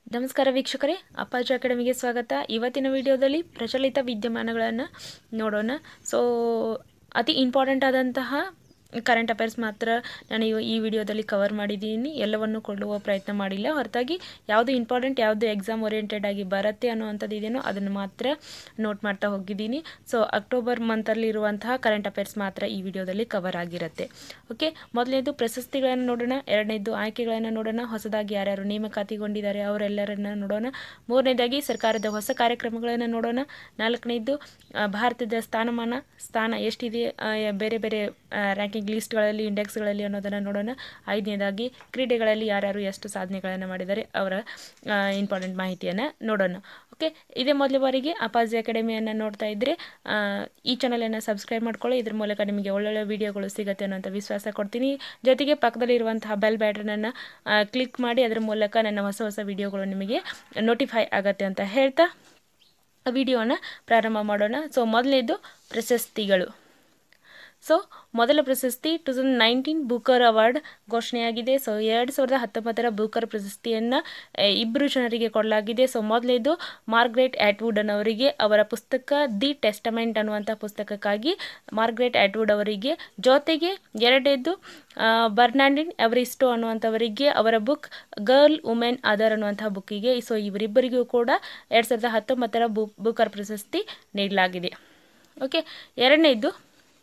ನಮಸ್ಕಾರ ವೀಕ್ಷಕರೇ ಅಪ್ಪಾಜಿ ಅಕಾಡೆಮಿಗೆ ಸ್ವಾಗತ ಇವತ್ತಿನ ವಿಡಿಯೋದಲ್ಲಿ ಪ್ರಚಲಿತ ವಿದ್ಯಮಾನಗಳನ್ನು ನೋಡೋಣ ಸೊ ಅತಿ ಇಂಪಾರ್ಟೆಂಟ್ ಆದಂತಹ ಕರೆಂಟ್ ಅಫೇರ್ಸ್ ಮಾತ್ರ ನಾನು ಇವ- ಈ ವಿಡಿಯೋದಲ್ಲಿ ಕವರ್ ಮಾಡಿದ್ದೀನಿ ಎಲ್ಲವನ್ನು ಕೊಳ್ಳುವ ಪ್ರಯತ್ನ ಮಾಡಿಲ್ಲ ಹೊರತಾಗಿ ಯಾವುದು ಇಂಪಾರ್ಟೆಂಟ್ ಯಾವುದು ಎಕ್ಸಾಮ್ ಓರಿಯೆಂಟೆಡ್ ಆಗಿ ಬರುತ್ತೆ ಅನ್ನುವಂಥದ್ದು ಇದೇನೋ ಅದನ್ನು ಮಾತ್ರ ನೋಟ್ ಮಾಡ್ತಾ ಹೋಗಿದ್ದೀನಿ ಸೊ ಅಕ್ಟೋಬರ್ ಮಂತಲ್ಲಿ ಇರುವಂತಹ ಕರೆಂಟ್ ಅಫೇರ್ಸ್ ಮಾತ್ರ ಈ ವಿಡಿಯೋದಲ್ಲಿ ಕವರ್ ಆಗಿರುತ್ತೆ ಓಕೆ ಮೊದಲನೇದು ಪ್ರಶಸ್ತಿಗಳನ್ನು ನೋಡೋಣ ಎರಡನೇದು ಆಯ್ಕೆಗಳನ್ನು ನೋಡೋಣ ಹೊಸದಾಗಿ ಯಾರ್ಯಾರು ನೇಮಕಾತಿಗೊಂಡಿದ್ದಾರೆ ಅವರೆಲ್ಲರನ್ನ ನೋಡೋಣ ಮೂರನೇದಾಗಿ ಸರ್ಕಾರದ ಹೊಸ ಕಾರ್ಯಕ್ರಮಗಳನ್ನು ನೋಡೋಣ ನಾಲ್ಕನೇದು ಆ, ಭಾರತದ ಸ್ಥಾನಮಾನ ಸ್ಥಾನ ಎಷ್ಟಿದೆ ಆ, ಯ- ಬೇರೆ ಬೇರೆ ರ್ಯಾಂಕಿಂಗ್ ಲಿಸ್ಟ್ಗಳಲ್ಲಿ ಇಂಡೆಕ್ಸ್ಗಳಲ್ಲಿ ಅನ್ನೋದನ್ನು ನೋಡೋಣ ಐದನೇದಾಗಿ ಕ್ರೀಡೆಗಳಲ್ಲಿ ಯಾರ್ಯಾರು ಎಷ್ಟು ಸಾಧನೆಗಳನ್ನು ಮಾಡಿದ್ದಾರೆ ಅವರ ಇಂಪಾರ್ಟೆಂಟ್ ಮಾಹಿತಿಯನ್ನು ನೋಡೋಣ ಓಕೆ ಇದೇ ಮೊದಲ ಬಾರಿಗೆ ಅಪಾಜಿ ಅಕಾಡೆಮಿಯನ್ನು ನೋಡ್ತಾ ಇದ್ದರೆ ಆ, ಈ ಚಾನಲನ್ನು ಸಬ್ಸ್ಕ್ರೈಬ್ ಮಾಡ್ಕೊಳ್ಳಿ ಇದ್ರ ಮೂಲಕ ನಿಮಗೆ ಒಳ್ಳೊಳ್ಳೆ ವಿಡಿಯೋಗಳು ಸಿಗುತ್ತೆ ಅನ್ನೋಂಥ ವಿಶ್ವಾಸ ಕೊಡ್ತೀನಿ ಜೊತೆಗೆ ಪಕ್ಕದಲ್ಲಿರುವಂತಹ ಬೆಲ್ ಬ್ಯಾಟನನ್ನು ಕ್ಲಿಕ್ ಮಾಡಿ ಅದರ ಮೂಲಕ ನನ್ನ ಹೊಸ ಹೊಸ ವಿಡಿಯೋಗಳು ನಿಮಗೆ ನೋಟಿಫೈ ಆಗತ್ತೆ ಅಂತ ಹೇಳ್ತಾ ವಿಡಿಯೋನ ಪ್ರಾರಂಭ ಮಾಡೋಣ ಸೊ ಮೊದಲನೇದು ಪ್ರಶಸ್ತಿಗಳು ಸೊ ಮೊದಲ ಪ್ರಶಸ್ತಿ two thousand nineteen Booker award ಘೋಷಣೆಯಾಗಿದೆ ಸೊ ಎರಡು ಸಾವಿರದ ಹತ್ತೊಂಬತ್ತರ ಬೂಕರ್ ಪ್ರಶಸ್ತಿಯನ್ನು ಇಬ್ಬರು ಜನರಿಗೆ ಕೊಡಲಾಗಿದೆ ಸೊ ಮೊದಲೇದು ಮಾರ್ಗ್ರೆಟ್ ಆಟ್ವುಡ್ ಅನ್ನೋರಿಗೆ ಅವರ ಪುಸ್ತಕ ದಿ ಟೆಸ್ಟಮೆಂಟ್ ಅನ್ನುವಂಥ ಪುಸ್ತಕಕ್ಕಾಗಿ ಮಾರ್ಗ್ರೆಟ್ ಆಟ್ವುಡ್ ಅವರಿಗೆ ಜೊತೆಗೆ ಎರಡನೇದು ಬರ್ನಾಂಡಿನ್ ಎವರಿಸ್ಟೋ ಅನ್ನುವಂಥವರಿಗೆ ಅವರ ಬುಕ್ ಗರ್ಲ್ ವುಮೆನ್ ಅದರ್ ಅನ್ನುವಂಥ ಬುಕ್ಕಿಗೆ ಸೊ ಇವರಿಬ್ಬರಿಗೂ ಕೂಡ ಎರಡು ಸಾವಿರದ ಹತ್ತೊಂಬತ್ತರ ಬು ಬೂಕರ್ ಪ್ರಶಸ್ತಿ ನೀಡಲಾಗಿದೆ ಓಕೆ ಎರಡನೇದು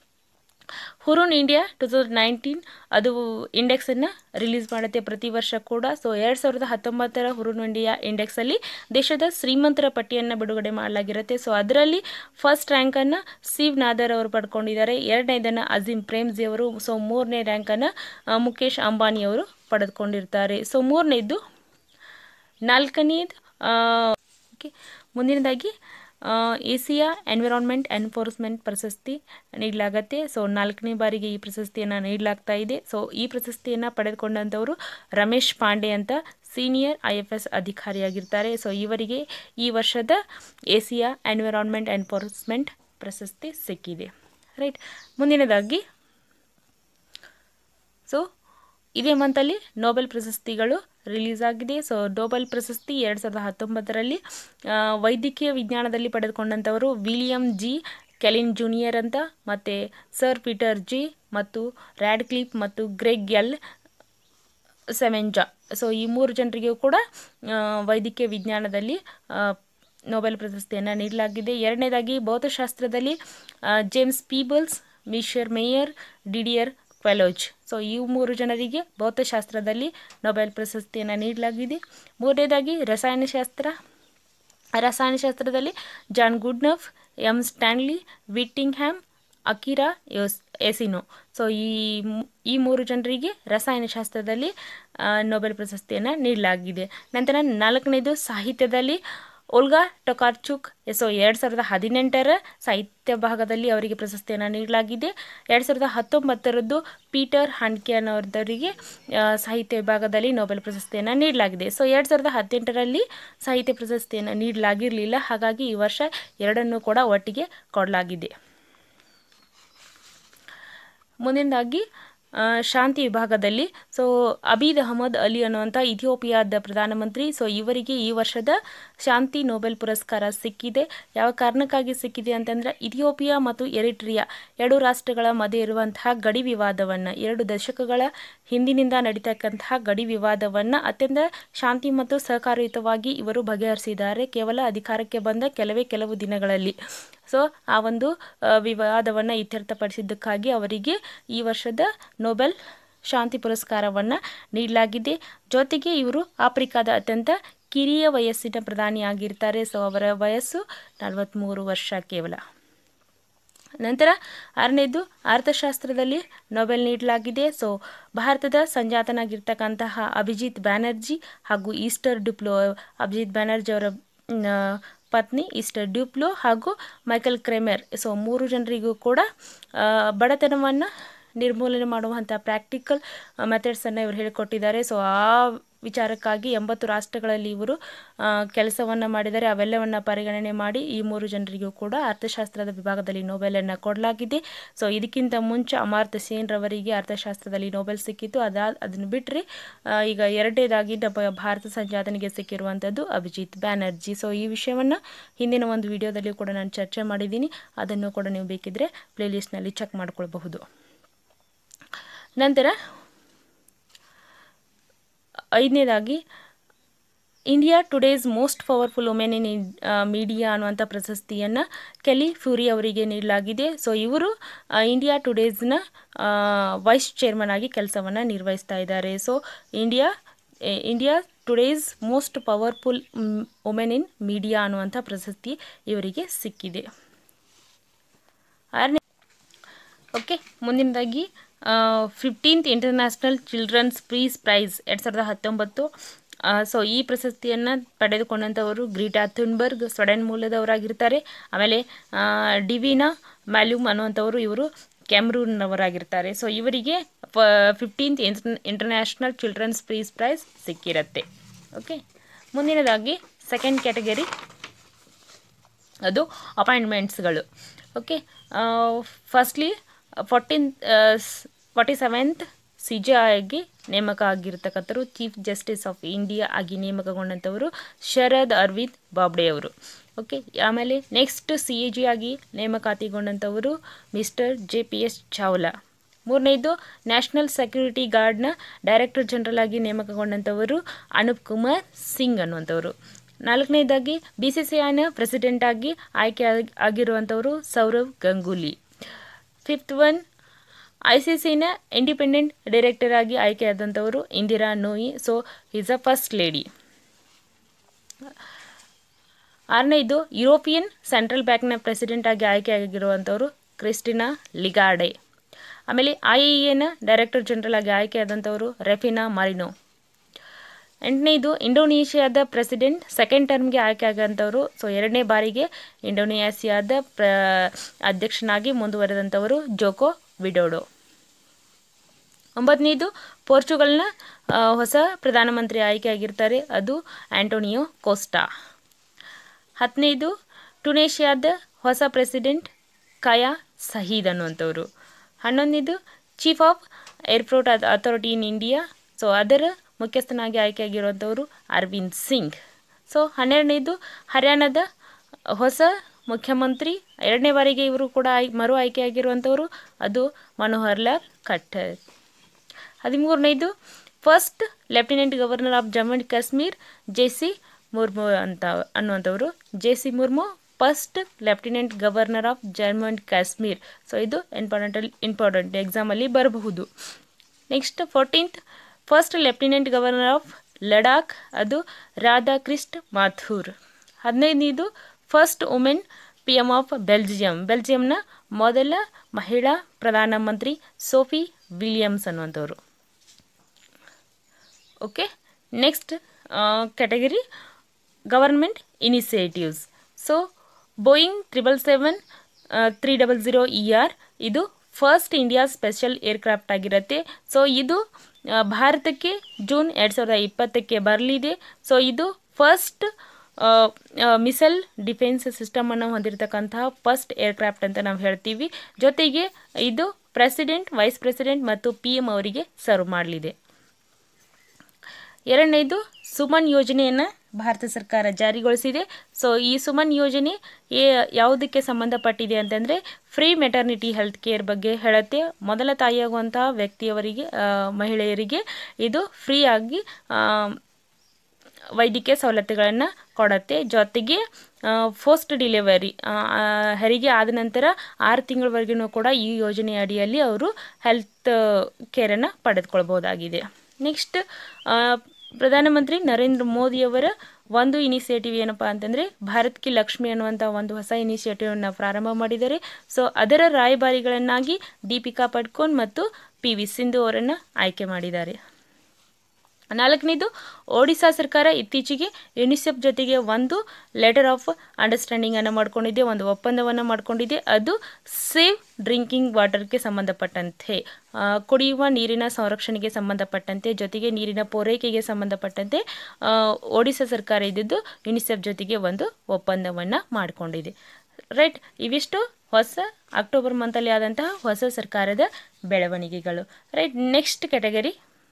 Hurun India two thousand nineteen ಅದು ಇಂಡೆಕ್ಸನ್ನು ರಿಲೀಸ್ ಮಾಡುತ್ತೆ ಪ್ರತಿ ವರ್ಷ ಕೂಡ ಸೊ ಎರಡು ಸಾವಿರದ ಹತ್ತೊಂಬತ್ತರ ಹುರುನ್ ಇಂಡಿಯಾ ಇಂಡೆಕ್ಸಲ್ಲಿ ದೇಶದ ಶ್ರೀಮಂತರ ಪಟ್ಟಿಯನ್ನು ಬಿಡುಗಡೆ ಮಾಡಲಾಗಿರುತ್ತೆ ಸೊ ಅದರಲ್ಲಿ ಫಸ್ಟ್ ರ್ಯಾಂಕನ್ನು ಸಿವ್ ನಾದರ್ ಅವರು ಪಡ್ಕೊಂಡಿದ್ದಾರೆ ಎರಡನೇದನ್ನು ಅಜೀಮ್ ಪ್ರೇಮ್ಜಿ ಅವರು ಸೊ ಮೂರನೇ ರ್ಯಾಂಕನ್ನು ಮುಖೇಶ್ ಅಂಬಾನಿ ಅವರು ಪಡೆದುಕೊಂಡಿರ್ತಾರೆ ಸೊ ಮೂರನೇದು ನಾಲ್ಕನೇದು ಓಕೆ ಮುಂದಿನದಾಗಿ ಏಸಿಯಾ ಎನ್ವಿರಾನ್ಮೆಂಟ್ ಎನ್ಫೋರ್ಸ್ಮೆಂಟ್ ಪ್ರಶಸ್ತಿ ನೀಡಲಾಗತ್ತೆ ಸೊ ನಾಲ್ಕನೇ ಬಾರಿಗೆ ಈ ಪ್ರಶಸ್ತಿಯನ್ನು ನೀಡಲಾಗ್ತಾ ಇದೆ ಸೊ ಈ ಪ್ರಶಸ್ತಿಯನ್ನು ಪಡೆದುಕೊಂಡಂಥವರು ರಮೇಶ್ ಪಾಂಡೆ ಅಂತ ಸೀನಿಯರ್ ಐ ಎಫ್ ಎಸ್ ಅಧಿಕಾರಿಯಾಗಿರ್ತಾರೆ ಸೊ ಇವರಿಗೆ ಈ ವರ್ಷದ ಏಸಿಯಾ ಎನ್ವಿರಾನ್ಮೆಂಟ್ ಎನ್ಫೋರ್ಸ್ಮೆಂಟ್ ಪ್ರಶಸ್ತಿ ಸಿಕ್ಕಿದೆ ರೈಟ್ ಮುಂದಿನದಾಗಿ ಸೊ ಇದೇ ಮಂತಲ್ಲಿ ನೋಬೆಲ್ ಪ್ರಶಸ್ತಿಗಳು ರಿಲೀಸ್ ಆಗಿದೆ ಸೊ ನೋಬೆಲ್ ಪ್ರಶಸ್ತಿ ಎರಡು ಸಾವಿರದ ಹತ್ತೊಂಬತ್ತರಲ್ಲಿ ಆ, ವೈದ್ಯಕೀಯ ವಿಜ್ಞಾನದಲ್ಲಿ ಪಡೆದುಕೊಂಡಂಥವರು ವಿಲಿಯಂ ಜಿ ಕೆಲಿನ್ ಜೂನಿಯರ್ ಅಂತ ಮತ್ತು ಸರ್ ಪೀಟರ್ ಜಿ ಮತ್ತು ರ್ಯಾಡ್ಕ್ಲಿಪ್ ಮತ್ತು ಗ್ರೆಗ್ ಎಲ್ ಸೆವೆಂಜಾ ಸೊ ಈ ಮೂರು ಜನರಿಗೂ ಕೂಡ ಆ, ವೈದ್ಯಕೀಯ ವಿಜ್ಞಾನದಲ್ಲಿ ಆ, ನೊಬೆಲ್ ಪ್ರಶಸ್ತಿಯನ್ನು ನೀಡಲಾಗಿದೆ ಎರಡನೇದಾಗಿ ಭೌತಶಾಸ್ತ್ರದಲ್ಲಿ ಆ, James Peebles Michel Mayor Didier Queloz so ಈ ಮೂರು ಜನರಿಗೆ ಭೌತಶಾಸ್ತ್ರದಲ್ಲಿ ನೊಬೆಲ್ ಪ್ರಶಸ್ತಿಯನ್ನು ನೀಡಲಾಗಿದೆ ಮೂರನೇದಾಗಿ ರಸಾಯನಶಾಸ್ತ್ರ ರಸಾಯನಶಾಸ್ತ್ರದಲ್ಲಿ John Goodenough M Stanley Whittingham Akira Yoshino so ಈ ಮೂ- ಈ ಮೂರು ಜನರಿಗೆ ರಸಾಯನಶಾಸ್ತ್ರದಲ್ಲಿ ಆ, ನೊಬೆಲ್ ಪ್ರಶಸ್ತಿಯನ್ನು ನೀಡಲಾಗಿದೆ ನಂತರ ನಾಲ್ಕನೇದು ಸಾಹಿತ್ಯದಲ್ಲಿ ಓಲ್ಗಾ ಟೊಕಾರ್ಚುಕ್ ಸೊ ಎರಡು ಸಾವಿರದ ಹದಿನೆಂಟರ ಸಾಹಿತ್ಯ ಭಾಗದಲ್ಲಿ ಅವರಿಗೆ ಪ್ರಶಸ್ತಿಯನ್ನು ನೀಡಲಾಗಿದೆ ಎರಡು ಸಾವಿರದ ಹತ್ತೊಂಬತ್ತರದ್ದು ಪೀಟರ್ ಹಾಂಡ್ಕೆ ಅನ್ನೋದವರಿಗೆ ಆ, ಸಾಹಿತ್ಯ ವಿಭಾಗದಲ್ಲಿ ನೊಬೆಲ್ ಪ್ರಶಸ್ತಿಯನ್ನು ನೀಡಲಾಗಿದೆ ಸೊ ಎರಡು ಸಾವಿರದ ಹದಿನೆಂಟರಲ್ಲಿ ಸಾಹಿತ್ಯ ಪ್ರಶಸ್ತಿಯನ್ನು ನೀಡಲಾಗಿರಲಿಲ್ಲ ಹಾಗಾಗಿ ಈ ವರ್ಷ ಎರಡನ್ನೂ ಕೂಡ ಒಟ್ಟಿಗೆ ಕೊಡಲಾಗಿದೆ ಮುಂದಿನದಾಗಿ ಆ, ಶಾಂತಿ ವಿಭಾಗದಲ್ಲಿ ಸೊ ಅಬೀದ್ ಅಹಮದ್ ಅಲಿ ಅನ್ನುವಂಥ ಇಥಿಯೋಪಿಯಾದ ಪ್ರಧಾನಮಂತ್ರಿ ಸೊ ಇವರಿಗೆ ಈ ವರ್ಷದ ಶಾಂತಿ ನೊಬೆಲ್ ಪುರಸ್ಕಾರ ಸಿಕ್ಕಿದೆ ಯಾವ ಕಾರಣಕ್ಕಾಗಿ ಸಿಕ್ಕಿದೆ ಅಂತಂದರೆ ಇಥಿಯೋಪಿಯಾ ಮತ್ತು ಎರಿಟ್ರಿಯಾ ಎರಡು ರಾಷ್ಟ್ರಗಳ ಮಧ್ಯೆ ಇರುವಂತಹ ಗಡಿ ವಿವಾದವನ್ನು ಎರಡು ದಶಕಗಳ ಹಿಂದಿನಿಂದ ನಡೀತಕ್ಕಂತಹ ಗಡಿ ವಿವಾದವನ್ನು ಅತ್ಯಂತ ಶಾಂತಿ ಮತ್ತು ಸಹಕಾರಯುತವಾಗಿ ಇವರು ಬಗೆಹರಿಸಿದ್ದಾರೆ ಕೇವಲ ಅಧಿಕಾರಕ್ಕೆ ಬಂದ ಕೆಲವೇ ಕೆಲವು ದಿನಗಳಲ್ಲಿ ಸೊ ಆ ಒಂದು ವಿವಾದವನ್ನು ಇತ್ಯರ್ಥಪಡಿಸಿದ್ದಕ್ಕಾಗಿ ಅವರಿಗೆ ಈ ವರ್ಷದ ನೊಬೆಲ್ ಶಾಂತಿ ಪುರಸ್ಕಾರವನ್ನು ನೀಡಲಾಗಿದೆ ಜೊತೆಗೆ ಇವರು ಆಫ್ರಿಕಾದ ಅತ್ಯಂತ ಕಿರಿಯ ವಯಸ್ಸಿನ ಪ್ರಧಾನಿಯಾಗಿರ್ತಾರೆ ಸೊ ಅವರ ವಯಸ್ಸು ನಲವತ್ತ್ಮೂರು ವರ್ಷ ಕೇವಲ ನಂತರ ಆರನೇದು ಅರ್ಥಶಾಸ್ತ್ರದಲ್ಲಿ ನೊಬೆಲ್ ನೀಡಲಾಗಿದೆ ಸೊ ಭಾರತದ ಸಂಜಾತನಾಗಿರ್ತಕ್ಕಂತಹ ಅಭಿಜಿತ್ ಬ್ಯಾನರ್ಜಿ ಹಾಗೂ ಈಸ್ಟರ್ ಡುಪ್ಲೋ ಅಭಿಜಿತ್ ಬ್ಯಾನರ್ಜಿ ಅವರ ನ, ಪತ್ನಿ ಈಸ್ಟರ್ ಡ್ಯೂಪ್ಲೋ ಹಾಗೂ ಮೈಕಲ್ ಕ್ರೆಮೆರ್ ಸೊ ಮೂರು ಜನರಿಗೂ ಕೂಡ ಆ, ಬಡತನವನ್ನು ನಿರ್ಮೂಲನೆ ಮಾಡುವಂಥ ಪ್ರಾಕ್ಟಿಕಲ್ ಮೆಥಡ್ಸನ್ನು ಇವರು ಹೇಳಿಕೊಟ್ಟಿದ್ದಾರೆ ಸೊ ಆ ವಿಚಾರಕ್ಕಾಗಿ ಎಂಬತ್ತು ರಾಷ್ಟ್ರಗಳಲ್ಲಿ ಇವರು ಕೆಲಸವನ್ನು ಮಾಡಿದ್ದಾರೆ ಅವೆಲ್ಲವನ್ನು ಪರಿಗಣನೆ ಮಾಡಿ ಈ ಮೂರು ಜನರಿಗೂ ಕೂಡ ಅರ್ಥಶಾಸ್ತ್ರದ ವಿಭಾಗದಲ್ಲಿ ನೋಬೆಲನ್ನು ಕೊಡಲಾಗಿದೆ ಸೊ ಇದಕ್ಕಿಂತ ಮುಂಚೆ ಅಮಾರ್ತ್ಯ ಸೇನ್ ರವರಿಗೆ ಅರ್ಥಶಾಸ್ತ್ರದಲ್ಲಿ ನೋಬೆಲ್ ಸಿಕ್ಕಿತ್ತು ಅದಾ ಅದನ್ನು ಬಿಟ್ಟರೆ ಈಗ ಎರಡನೇದಾಗಿ ನಮ್ಮ ಭಾರತ ಸಂಜಾತನಿಗೆ ಸಿಕ್ಕಿರುವಂಥದ್ದು ಅಭಿಜಿತ್ ಬ್ಯಾನರ್ಜಿ ಸೊ ಈ ವಿಷಯವನ್ನು ಹಿಂದಿನ ಒಂದು ವಿಡಿಯೋದಲ್ಲಿ ಕೂಡ ನಾನು ಚರ್ಚೆ ಮಾಡಿದ್ದೀನಿ ಅದನ್ನು ಕೂಡ ನೀವು ಬೇಕಿದ್ದರೆ ಪ್ಲೇಲಿಸ್ಟ್ನಲ್ಲಿ ಚೆಕ್ ಮಾಡ್ಕೊಳ್ಬಹುದು ನಂತರ ಐದನೇದಾಗಿ India Today's most powerful women in media ಅನ್ನುವಂಥ ಪ್ರಶಸ್ತಿಯನ್ನು ಕೆಲಿ ಫ್ಯೂರಿ ಅವರಿಗೆ ನೀಡಲಾಗಿದೆ ಸೊ ಇವರು ಇಂಡಿಯಾ ಟುಡೇಸ್ನ ವೈಸ್ ಚೇರ್ಮನ್ ಆಗಿ ಕೆಲಸವನ್ನು ನಿರ್ವಹಿಸ್ತಾ ಇದ್ದಾರೆ so India India Today's most powerful women in media ಅನ್ನುವಂಥ ಪ್ರಶಸ್ತಿ ಇವರಿಗೆ ಸಿಕ್ಕಿದೆ ಆರನೇ ಓಕೆ ಮುಂದಿನದಾಗಿ fifteenth international children's peace prize ಎರಡು ಸಾವಿರದ ಹತ್ತೊಂಬತ್ತು ಸೊ ಈ ಪ್ರಶಸ್ತಿಯನ್ನು ಪಡೆದುಕೊಂಡಂಥವರು ಗ್ರೀಟಾ ಥುನ್ಬರ್ಗ್ ಸ್ವಡೆನ್ ಮೂಲದವರಾಗಿರ್ತಾರೆ ಆಮೇಲೆ ಡಿವಿನಾ ಮ್ಯಾಲ್ಯೂಮ್ ಅನ್ನುವಂಥವರು ಇವರು ಕ್ಯಾಮ್ರೂನ್ನವರಾಗಿರ್ತಾರೆ ಸೊ ಇವರಿಗೆ fifteenth international children's peace prize ಸಿಕ್ಕಿರುತ್ತೆ ಓಕೆ ಮುಂದಿನದಾಗಿ ಸೆಕೆಂಡ್ ಕ್ಯಾಟಗರಿ ಅದು ಅಪಾಯಿಂಟ್ಮೆಂಟ್ಸ್ಗಳು okay firstly fourteen forty seventh C J ಆಗಿ ನೇಮಕ ಆಗಿರ್ತಕ್ಕಂಥವ್ರು ಚೀಫ್ ಜಸ್ಟಿಸ್ ಆಫ್ ಇಂಡಿಯಾ ಆಗಿ ನೇಮಕಗೊಂಡಂಥವರು ಶರದ್ ಅರವಿಂದ್ ಬಾಬ್ಡೆ ಅವರು ಓಕೆ ಆಮೇಲೆ ನೆಕ್ಸ್ಟ್ ಸಿ ಎ ಜಿ ಆಗಿ ನೇಮಕಾತಿಗೊಂಡಂಥವರು mister J P S Chawla ಮೂರನೇದು ನ್ಯಾಷನಲ್ ಸೆಕ್ಯೂರಿಟಿ ಗಾರ್ಡ್ನ ಡೈರೆಕ್ಟರ್ ಜನರಲ್ ಆಗಿ ನೇಮಕಗೊಂಡಂಥವರು ಅನೂಪ್ ಕುಮಾರ್ ಸಿಂಗ್ ಅನ್ನುವಂಥವರು ನಾಲ್ಕನೇದಾಗಿ ಬಿ ಸಿ ಸಿ ಐನ ಪ್ರೆಸಿಡೆಂಟ್ ಆಗಿ ಆಯ್ಕೆ ಆಗಿರುವಂಥವರು Sourav Ganguly fifth one I C ಸಿನ ಇಂಡಿಪೆಂಡೆಂಟ್ ಡೈರೆಕ್ಟರ್ ಆಗಿ ಆಯ್ಕೆಯಾದಂಥವರು Indira Nooyi so is a first lady ಆರನೇದು ಯುರೋಪಿಯನ್ ಸೆಂಟ್ರಲ್ ಬ್ಯಾಂಕ್ನ ಪ್ರೆಸಿಡೆಂಟ್ ಆಗಿ ಆಯ್ಕೆಯಾಗಿರುವಂಥವರು ಕ್ರಿಸ್ಟಿನಾ ಲಿಗಾರ್ಡೆ ಆಮೇಲೆ ಐ ಇ ಎನ ಡೈರೆಕ್ಟರ್ ಜನರಲ್ ಆಗಿ ಆಯ್ಕೆಯಾದಂಥವರು ರೆಫಿನಾ ಮಾರಿನೋ ಎಂಟನೇದು ಇಂಡೋನೇಷ್ಯಾದ ಪ್ರೆಸಿಡೆಂಟ್ ಸೆಕೆಂಡ್ ಟರ್ಮ್ಗೆ ಆಯ್ಕೆ ಆಗಂಥವರು ಸೊ ಎರಡನೇ ಬಾರಿಗೆ ಇಂಡೋನೇಷ್ಯಾದ ಪ್ರ ಅಧ್ಯಕ್ಷನಾಗಿ ಮುಂದುವರೆದಂಥವರು ಜೋಕೋ ವಿಡೋಡೋ ಒಂಬತ್ತನೇದು ಪೋರ್ಚುಗಲ್ನ ಹೊಸ ಪ್ರಧಾನಮಂತ್ರಿ ಆಯ್ಕೆಯಾಗಿರ್ತಾರೆ ಅದು ಆ್ಯಂಟೋನಿಯೋ ಕೋಸ್ಟಾ ಹತ್ತನೇದು ಟುನೇಷಿಯಾದ ಹೊಸ ಪ್ರೆಸಿಡೆಂಟ್ ಕಯಾ ಸಹೀದ್ ಅನ್ನುವಂಥವ್ರು ಹನ್ನೊಂದನೇದು chief of airport authority in India so ಅದರ ಮುಖ್ಯಸ್ಥನಾಗಿ ಆಯ್ಕೆಯಾಗಿರುವಂಥವರು ಅರವಿಂದ್ ಸಿಂಗ್ ಸೊ ಹನ್ನೆರಡನೇದು ಹರಿಯಾಣದ ಹೊಸ ಮುಖ್ಯಮಂತ್ರಿ ಎರಡನೇ ಬಾರಿಗೆ ಇವರು ಕೂಡ ಆಯ್ ಮರು ಆಯ್ಕೆಯಾಗಿರುವಂಥವರು ಅದು ಮನೋಹರ್ ಲಾಲ್ ಖಟ್ಟರ್ ಹದಿಮೂರನೇದು first lieutenant governor of Jammu and Kashmir J C Murmu ಅಂತ ಅನ್ನುವಂಥವರು J C Murmu first lieutenant governor of Jammu and Kashmir so ಇದು ಇಂಪಾರ್ಟೆಂಟಲ್ಲಿ ಇಂಪಾರ್ಟೆಂಟ್ ಎಕ್ಸಾಮಲ್ಲಿ ಬರಬಹುದು next fourteenth first lieutenant governor of Ladakh ಅದು ರಾಧಾಕ್ರಿಸ್ಟ್ ಮಾಥೂರ್ ಹದಿನೈದನೇದು first women P M of Belgium ಬೆಲ್ಜಿಯಂನ ಮೊದಲ ಮಹಿಳಾ ಪ್ರಧಾನಮಂತ್ರಿ ಸೋಫಿ ವಿಲಿಯಮ್ಸ್ ಅನ್ನುವಂಥವ್ರು okay next category government initiatives so Boeing triple seven three double zero E R ಇದು ಫಸ್ಟ್ ಇಂಡಿಯಾ ಸ್ಪೆಷಲ್ ಏರ್ಕ್ರಾಫ್ಟ್ ಆಗಿರುತ್ತೆ so ಇದು ಭಾರತಕ್ಕೆ ಜೂನ್ ಎರಡು ಸಾವಿರದ ಇಪ್ಪತ್ತಕ್ಕೆ ಬರಲಿದೆ ಸೊ ಇದು ಫಸ್ಟ್ ಮಿಸೈಲ್ ಡಿಫೆನ್ಸ್ ಸಿಸ್ಟಮನ್ನು ಹೊಂದಿರತಕ್ಕಂತಹ ಫಸ್ಟ್ ಏರ್ಕ್ರಾಫ್ಟ್ ಅಂತ ನಾವು ಹೇಳ್ತೀವಿ ಜೊತೆಗೆ ಇದು ಪ್ರೆಸಿಡೆಂಟ್ ವೈಸ್ ಪ್ರೆಸಿಡೆಂಟ್ ಮತ್ತು ಪಿ ಎಮ್ ಅವರಿಗೆ ಸರ್ವ್ ಮಾಡಲಿದೆ ಎರಡನೇದು ಸುಮನ್ ಯೋಜನೆಯನ್ನು ಭಾರತ ಸರ್ಕಾರ ಜಾರಿಗೊಳಿಸಿದೆ ಸೊ ಈ ಸುಮನ್ ಯೋಜನೆ ಯಾವುದಕ್ಕೆ ಸಂಬಂಧಪಟ್ಟಿದೆ ಅಂತಂದರೆ ಫ್ರೀ ಮೆಟರ್ನಿಟಿ ಹೆಲ್ತ್ ಕೇರ್ ಬಗ್ಗೆ ಹೇಳುತ್ತೆ ಮೊದಲ ತಾಯಿಯಾಗುವಂತಹ ವ್ಯಕ್ತಿಯವರಿಗೆ ಮಹಿಳೆಯರಿಗೆ ಇದು ಫ್ರೀಯಾಗಿ ವೈದ್ಯಕೀಯ ಸವಲತ್ತುಗಳನ್ನು ಕೊಡುತ್ತೆ ಜೊತೆಗೆ ಫೋಸ್ಟ್ ಡಿಲಿವರಿ ಹೆರಿಗೆ ಆದ ನಂತರ ಆರು ತಿಂಗಳವರೆಗೂ ಕೂಡ ಈ ಯೋಜನೆ ಅಡಿಯಲ್ಲಿ ಅವರು ಹೆಲ್ತ್ ಕೇರನ್ನು ಪಡೆದುಕೊಳ್ಬೋದಾಗಿದೆ ನೆಕ್ಸ್ಟ್ ಪ್ರಧಾನಮಂತ್ರಿ ನರೇಂದ್ರ ಮೋದಿಯವರ ಒಂದು ಇನಿಷಿಯೇಟಿವ್ ಏನಪ್ಪ ಅಂತಂದರೆ ಭಾರತ್ ಕಿ ಲಕ್ಷ್ಮಿ ಅನ್ನುವಂಥ ಒಂದು ಹೊಸ ಇನಿಷಿಯೇಟಿವನ್ನು ಪ್ರಾರಂಭ ಮಾಡಿದ್ದಾರೆ ಸೊ ಅದರ ರಾಯಭಾರಿಗಳನ್ನಾಗಿ ದೀಪಿಕಾ ಪಡ್ಕೋನ್ ಮತ್ತು ಪಿ ವಿ ಸಿಂಧು ಅವರನ್ನು ಆಯ್ಕೆ ಮಾಡಿದ್ದಾರೆ ನಾಲ್ಕನೇದು ಒಡಿಶಾ ಸರ್ಕಾರ ಇತ್ತೀಚೆಗೆ ಯುನಿಸೆಫ್ ಜೊತೆಗೆ ಒಂದು ಲೆಟರ್ ಆಫ್ ಅಂಡರ್ಸ್ಟ್ಯಾಂಡಿಂಗನ್ನು ಮಾಡ್ಕೊಂಡಿದೆ ಒಂದು ಒಪ್ಪಂದವನ್ನು ಮಾಡ್ಕೊಂಡಿದೆ ಅದು ಸೇವ್ ಡ್ರಿಂಕಿಂಗ್ ವಾಟರ್ಗೆ ಸಂಬಂಧಪಟ್ಟಂತೆ ಆ, ಕುಡಿಯುವ ನೀರಿನ ಸಂರಕ್ಷಣೆಗೆ ಸಂಬಂಧಪಟ್ಟಂತೆ ಜೊತೆಗೆ ನೀರಿನ ಪೂರೈಕೆಗೆ ಸಂಬಂಧಪಟ್ಟಂತೆ ಆ, ಒಡಿಶಾ ಸರ್ಕಾರ ಇದ್ದಿದ್ದು ಯುನಿಸೆಫ್ ಜೊತೆಗೆ ಒಂದು ಒಪ್ಪಂದವನ್ನು ಮಾಡಿಕೊಂಡಿದೆ ರೈಟ್ ಇವಿಷ್ಟು ಹೊಸ ಅಕ್ಟೋಬರ್ ಮಂತಲ್ಲಿ ಆದಂತಹ ಹೊಸ ಸರ್ಕಾರದ ಬೆಳವಣಿಗೆಗಳು right next category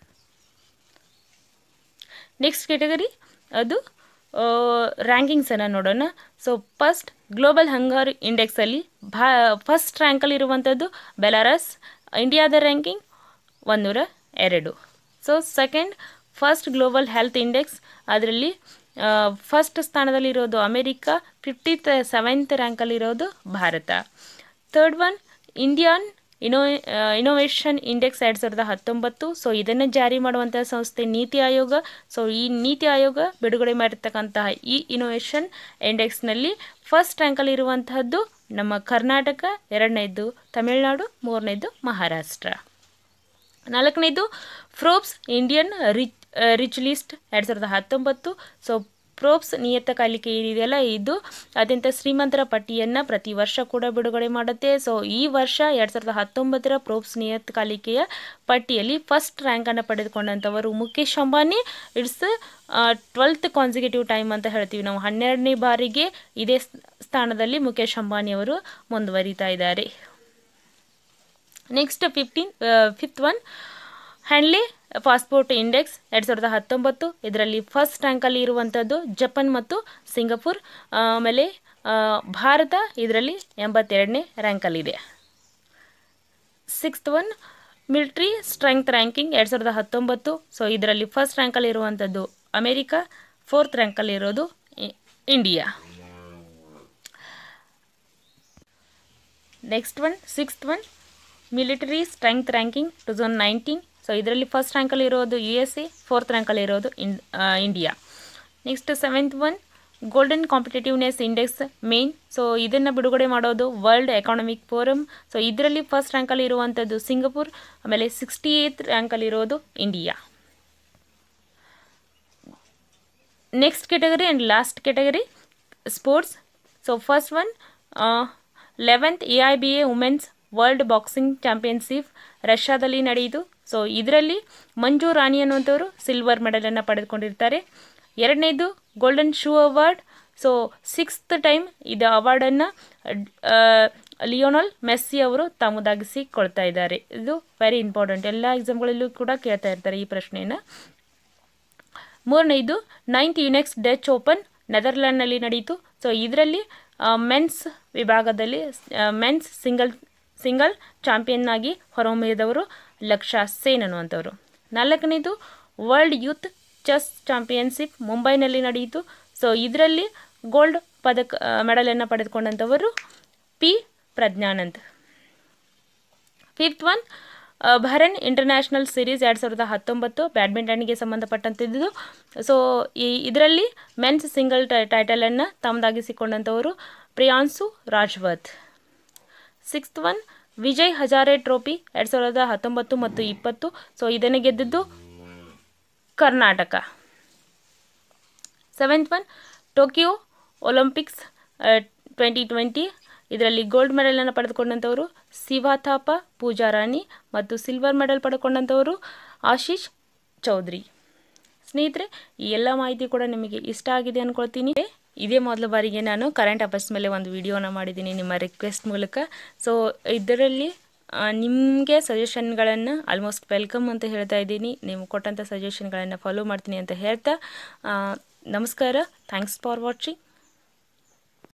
next category ಅದು ರ್ಯಾಂಕಿಂಗ್ಸನ್ನು ನೋಡೋಣ ಸೊ ಫಸ್ಟ್ ಗ್ಲೋಬಲ್ ಹಂಗರ್ ಇಂಡೆಕ್ಸಲ್ಲಿ ಭಾ ಫಸ್ಟ್ ರ್ಯಾಂಕಲ್ಲಿರುವಂಥದ್ದು ಬೆಲಾರಸ್ ಇಂಡಿಯಾದ ರ್ಯಾಂಕಿಂಗ್ ಒಂದೂರ ಎರಡು so second first global health index ಅದರಲ್ಲಿ ಫಸ್ಟ್ ಸ್ಥಾನದಲ್ಲಿರೋದು ಅಮೇರಿಕಾ ಫಿಫ್ಟಿ ಸೆವೆಂತ್ ರ್ಯಾಂಕಲ್ಲಿರೋದು ಭಾರತ ಥರ್ಡ್ ಒನ್ ಇಂಡಿಯನ್ ಇನೋ ಇನೋವೇಷನ್ ಇಂಡೆಕ್ಸ್ ಎರಡು ಸಾವಿರದ ಹತ್ತೊಂಬತ್ತು ಸೊ ಇದನ್ನು ಜಾರಿ ಮಾಡುವಂಥ ಸಂಸ್ಥೆ ನೀತಿ ಆಯೋಗ ಸೊ ಈ ನೀತಿ ಆಯೋಗ ಬಿಡುಗಡೆ ಮಾಡಿರ್ತಕ್ಕಂತಹ ಈ ಇನೋವೇಷನ್ ಇಂಡೆಕ್ಸ್ನಲ್ಲಿ ಫಸ್ಟ್ ರ್ಯಾಂಕಲ್ಲಿರುವಂತಹದ್ದು ನಮ್ಮ ಕರ್ನಾಟಕ ಎರಡನೇದು ತಮಿಳುನಾಡು ಮೂರನೇದು ಮಹಾರಾಷ್ಟ್ರ ನಾಲ್ಕನೇದು Forbes Indian rich rich list ಎರಡು ಸಾವಿರದ ಹತ್ತೊಂಬತ್ತು ಸೊ ಪ್ರೋಬ್ಸ್ ನಿಯತಕಾಲಿಕೆ ಏನಿದೆಯಲ್ಲ ಇದು ಅತ್ಯಂತ ಶ್ರೀಮಂತರ ಪಟ್ಟಿಯನ್ನು ಪ್ರತಿ ವರ್ಷ ಕೂಡ ಬಿಡುಗಡೆ ಮಾಡುತ್ತೆ ಸೊ ಈ ವರ್ಷ ಎರಡು ಸಾವಿರದ ಹತ್ತೊಂಬತ್ತರ ಪ್ರೋಬ್ಸ್ ನಿಯತಕಾಲಿಕೆಯ ಪಟ್ಟಿಯಲ್ಲಿ ಫಸ್ಟ್ ರ್ಯಾಂಕನ್ನು ಪಡೆದುಕೊಂಡಂಥವರು Mukesh Ambani it's twelfth consecutive time ಅಂತ ಹೇಳ್ತೀವಿ ನಾವು ಹನ್ನೆರಡನೇ ಬಾರಿಗೆ ಇದೇ ಸ್ಥಾನದಲ್ಲಿ ಮುಖೇಶ್ ಅಂಬಾನಿ ಅವರು ಮುಂದುವರಿತಾ ಇದ್ದಾರೆ next fifteen fifth one Henley passport index ಎರಡು ಸಾವಿರದ ಹತ್ತೊಂಬತ್ತು ಇದರಲ್ಲಿ ಫಸ್ಟ್ ರ್ಯಾಂಕಲ್ಲಿ ಇರುವಂಥದ್ದು ಜಪಾನ್ ಮತ್ತು ಸಿಂಗಪುರ್ ಆಮೇಲೆ ಆ, ಭಾರತ ಇದರಲ್ಲಿ ಎಂಬತ್ತೆರಡನೇ ರ್ಯಾಂಕಲ್ಲಿದೆ sixth one military strength ranking ಎರಡು ಸಾವಿರದ ಹತ್ತೊಂಬತ್ತು ಸೊ ಇದರಲ್ಲಿ ಫಸ್ಟ್ ರ್ಯಾಂಕಲ್ಲಿ ಇರುವಂಥದ್ದು ಅಮೇರಿಕಾ ಫೋರ್ತ್ ರ್ಯಾಂಕಲ್ಲಿ ಇರೋದು ಇ- India next one sixth one military strength ranking two thousand nineteen so ಇದರಲ್ಲಿ ಫಸ್ಟ್ ರ್ಯಾಂಕಲ್ಲಿ ಇರೋದು ಯು ಎಸ್ ಎ ಫೋರ್ತ್ ರ್ಯಾಂಕಲ್ಲಿ ಇರೋದು in India next seventh one golden competitiveness index ಮೇನ್ ಸೊ ಇದನ್ನು ಬಿಡುಗಡೆ ಮಾಡೋದು ವರ್ಲ್ಡ್ ಎಕಾನಮಿಕ್ ಫೋರಮ್ ಸೊ ಇದರಲ್ಲಿ ಫಸ್ಟ್ ರ್ಯಾಂಕಲ್ಲಿ ಇರುವಂಥದ್ದು ಸಿಂಗಪುರ್ ಆಮೇಲೆ ಸಿಕ್ಸ್ಟಿ ಏತ್ ರ್ಯಾಂಕಲ್ಲಿ ಇರೋದು India next category and last category sports so first one eleventh A I B A women's world boxing championship ರಷ್ಯಾದಲ್ಲಿ ನಡೆಯಿತು ಸೊ ಇದರಲ್ಲಿ ಮಂಜು ರಾಣಿ ಅನ್ನುವಂಥವರು ಸಿಲ್ವರ್ ಮೆಡಲನ್ನು ಪಡೆದುಕೊಂಡಿರ್ತಾರೆ ಎರಡನೇದು golden shoe award so sixth time ಇದು ಅವಾರ್ಡನ್ನು ಲಿಯೋನಲ್ ಮೆಸ್ಸಿ ಅವರು ತಮ್ಮದಾಗಿಸಿಕೊಳ್ತಾ ಇದ್ದಾರೆ ಇದು ವೆರಿ ಇಂಪಾರ್ಟೆಂಟ್ ಎಲ್ಲ ಎಕ್ಸಾಮ್ಗಳಲ್ಲೂ ಕೂಡ ಕೇಳ್ತಾ ಇರ್ತಾರೆ ಈ ಪ್ರಶ್ನೆಯನ್ನು ಮೂರನೇದು ನೈನ್ತ್ ಯುನೆಕ್ಸ್ ಡಚ್ ಓಪನ್ ನೆದರ್ಲ್ಯಾಂಡ್ನಲ್ಲಿ ನಡೆಯಿತು ಸೊ ಇದರಲ್ಲಿ ಮೆನ್ಸ್ ವಿಭಾಗದಲ್ಲಿ ಮೆನ್ಸ್ ಸಿಂಗಲ್ ಸಿಂಗಲ್ ಚಾಂಪಿಯನ್ ಆಗಿ ಹೊರಹೊಮ್ಮಿದವರು ಲಕ್ಷಾ ಸೇನ್ ಅನ್ನುವಂಥವ್ರು ನಾಲ್ಕನೇದು ವರ್ಲ್ಡ್ ಯೂತ್ ಚೆಸ್ ಚಾಂಪಿಯನ್ಶಿಪ್ ಮುಂಬೈನಲ್ಲಿ ನಡೆಯಿತು ಸೊ ಇದರಲ್ಲಿ ಗೋಲ್ಡ್ ಪದಕ ಮೆಡಲನ್ನು ಪಡೆದುಕೊಂಡಂಥವರು P Pragnanand fifth one Bahrain international series ಎರಡು ಸಾವಿರದ ಹತ್ತೊಂಬತ್ತು ಬ್ಯಾಡ್ಮಿಂಟನ್ಗೆ ಸಂಬಂಧಪಟ್ಟಂಥದ್ದು ಸೊ ಈ ಇದರಲ್ಲಿ ಮೆನ್ಸ್ ಸಿಂಗಲ್ ಟೈಟಲನ್ನು ತಮ್ಮದಾಗಿಸಿಕೊಂಡಂಥವರು Priyanshu Rajawat sixth one Vijay Hazare trophy ಎರಡು ಸಾವಿರದ ಹತ್ತೊಂಬತ್ತು ಮತ್ತು ಇಪ್ಪತ್ತು ಸೊ ಇದನ್ನು ಗೆದ್ದಿದ್ದು Karnataka seventh one Tokyo Olympics twenty twenty ಇದರಲ್ಲಿ ಗೋಲ್ಡ್ ಮೆಡಲನ್ನು ಪಡೆದುಕೊಂಡಂಥವರು ಸಿವಾಥಾಪ ಪೂಜಾರಾಣಿ ಮತ್ತು ಸಿಲ್ವರ್ ಮೆಡಲ್ ಪಡೆದುಕೊಂಡಂಥವರು ಆಶೀಶ್ ಚೌಧರಿ ಸ್ನೇಹಿತರೆ ಈ ಎಲ್ಲ ಮಾಹಿತಿ ಕೂಡ ನಿಮಗೆ ಇಷ್ಟ ಆಗಿದೆ ಅಂದ್ಕೊಳ್ತೀನಿ ಇದೇ ಮೊದಲ ಬಾರಿಗೆ ನಾನು ಕರೆಂಟ್ ಅಫೇರ್ಸ್ ಮೇಲೆ ಒಂದು ವಿಡಿಯೋನ ಮಾಡಿದ್ದೀನಿ ನಿಮ್ಮ ರಿಕ್ವೆಸ್ಟ್ ಮೂಲಕ ಸೊ ಇದರಲ್ಲಿ ನಿಮಗೆ ಸಜೆಷನ್ಗಳನ್ನು ಆಲ್ಮೋಸ್ಟ್ ವೆಲ್ಕಮ್ ಅಂತ ಹೇಳ್ತಾ ಇದ್ದೀನಿ ನೀವು ಕೊಟ್ಟಂಥ ಸಜೆಷನ್ಗಳನ್ನು ಫಾಲೋ ಮಾಡ್ತೀನಿ ಅಂತ ಹೇಳ್ತಾ ಆ, ನಮಸ್ಕಾರ ಥ್ಯಾಂಕ್ಸ್ ಫಾರ್ ವಾಚಿಂಗ್